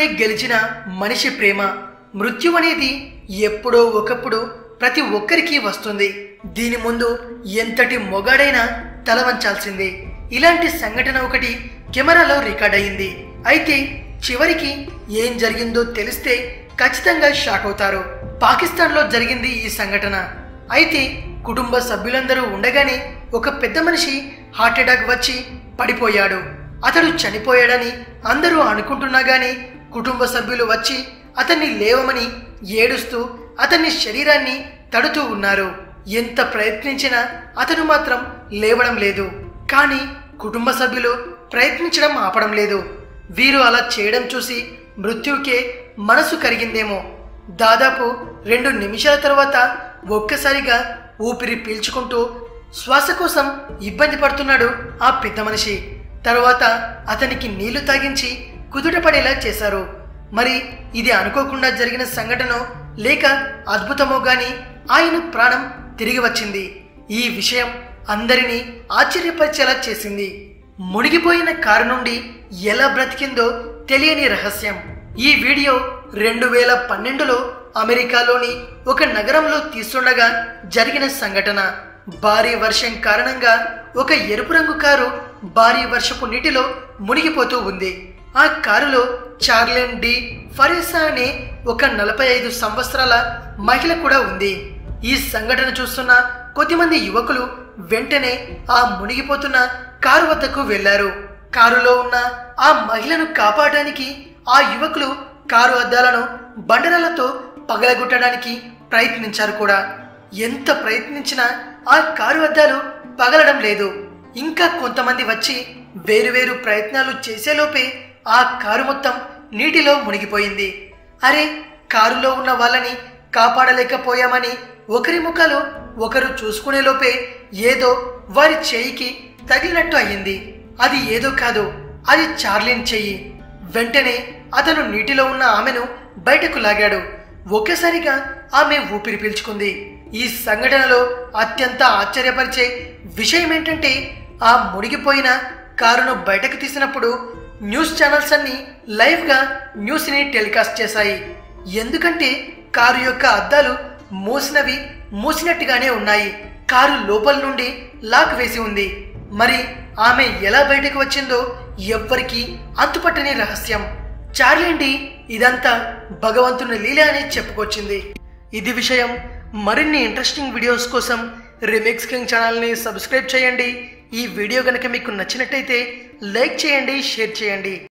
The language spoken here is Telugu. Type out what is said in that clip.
మృత్యువునే గెలిచిన మనిషి ప్రేమ మృత్యు అనేది ఎప్పుడో ఒకప్పుడు ప్రతి ఒక్కరికి వస్తుంది దీని ముందు ఎంతటి మొగాడైనా తల వంచాల్సిందే ఇలాంటి సంఘటన ఒకటి కెమెరాలో రికార్డ్ అయింది అయితే చివరికి ఏం జరిగిందో తెలిస్తే ఖచ్చితంగా షాక్ అవుతారు పాకిస్తాన్లో జరిగింది ఈ సంఘటన అయితే కుటుంబ సభ్యులందరూ ఉండగానే ఒక పెద్ద మనిషి హార్ట్ అటాక్ వచ్చి పడిపోయాడు అతడు చనిపోయాడని అందరూ అనుకుంటున్నా గానీ కుటుంబ సభ్యులు వచ్చి అతన్ని లేవమని ఏడుస్తూ అతన్ని శరీరాన్ని తడుతూ ఉన్నారు ఎంత ప్రయత్నించినా అతను మాత్రం లేవడం లేదు కానీ కుటుంబ సభ్యులు ప్రయత్నించడం ఆపడం లేదు వీరు అలా చేయడం చూసి మృత్యువుకే మనసు కరిగిందేమో దాదాపు రెండు నిమిషాల తర్వాత ఒక్కసారిగా ఊపిరి పీల్చుకుంటూ శ్వాస కోసం ఇబ్బంది పడుతున్నాడు ఆ పెద్ద మనిషి తర్వాత అతనికి నీళ్లు తాగించి కుదుట పడేలా చేశారు మరి ఇది అనుకోకుండా జరిగిన సంఘటన లేక అద్భుతమో గాని ఆయన ప్రాణం తిరిగి వచ్చింది ఈ విషయం అందరినీ ఆశ్చర్యపరిచేలా చేసింది మునిగిపోయిన కారు నుండి ఎలా బ్రతికిందో తెలియని రహస్యం ఈ వీడియో రెండు వేల పన్నెండులో అమెరికాలోని ఒక నగరంలో తీస్తుండగా జరిగిన సంఘటన భారీ వర్షం కారణంగా ఒక ఎరుపు రంగు కారు భారీ వర్షపు నీటిలో మునిగిపోతూ ఉంది ఆ కారులో చార్లెన్ డి ఫరేసా అనే ఒక నలభై ఐదు సంవత్సరాల మహిళ కూడా ఉంది ఈ సంఘటన చూస్తున్న కొద్దిమంది యువకులు వెంటనే ఆ మునిగిపోతున్న కారు వద్దకు వెళ్లారు కారులో ఉన్న ఆ మహిళను కాపాడడానికి ఆ యువకులు కారు అద్దాలను బండరాలతో పగలగొట్టడానికి ప్రయత్నించారు కూడా ఎంత ప్రయత్నించినా ఆ కారు అద్దాలు పగలడం లేదు ఇంకా కొంతమంది వచ్చి వేరువేరు ప్రయత్నాలు చేసేలోపే ఆ కారు మొత్తం నీటిలో మునిగిపోయింది అరే కారులో ఉన్న వాళ్ళని కాపాడలేకపోయామని ఒకరి ముఖాలు ఒకరు చూసుకునేలోపే ఏదో వారి చేయికి తగిలినట్టు అయ్యింది అది ఏదో కాదు అది చార్లిన్ చెయ్యి వెంటనే అతను నీటిలో ఉన్న ఆమెను బయటకు లాగాడు ఒక్కసారిగా ఆమె ఊపిరి పీల్చుకుంది ఈ సంఘటనలో అత్యంత ఆశ్చర్యపరిచే విషయం ఏంటంటే ఆ మునిగిపోయిన కారును బయటకు తీసినప్పుడు న్యూస్ ఛానల్స్ అన్ని లైవ్గా న్యూస్ని టెలికాస్ట్ చేశాయి ఎందుకంటే కారు యొక్క అద్దాలు మూసినవి మూసినట్టుగానే ఉన్నాయి కారు లోపల నుండి లాక్ వేసి ఉంది మరి ఆమె ఎలా బయటకు వచ్చిందో ఎవ్వరికి అంతుపట్టని రహస్యం చార్లిండి ఇదంతా భగవంతుని లీల అని చెప్పుకొచ్చింది ఇది విషయం మరిన్ని ఇంట్రెస్టింగ్ వీడియోస్ కోసం రిమిక్స్ కింగ్ ఛానల్ని సబ్స్క్రైబ్ చేయండి ఈ వీడియో కనుక మీకు నచ్చినట్టయితే లైక్ చేయండి షేర్ చేయండి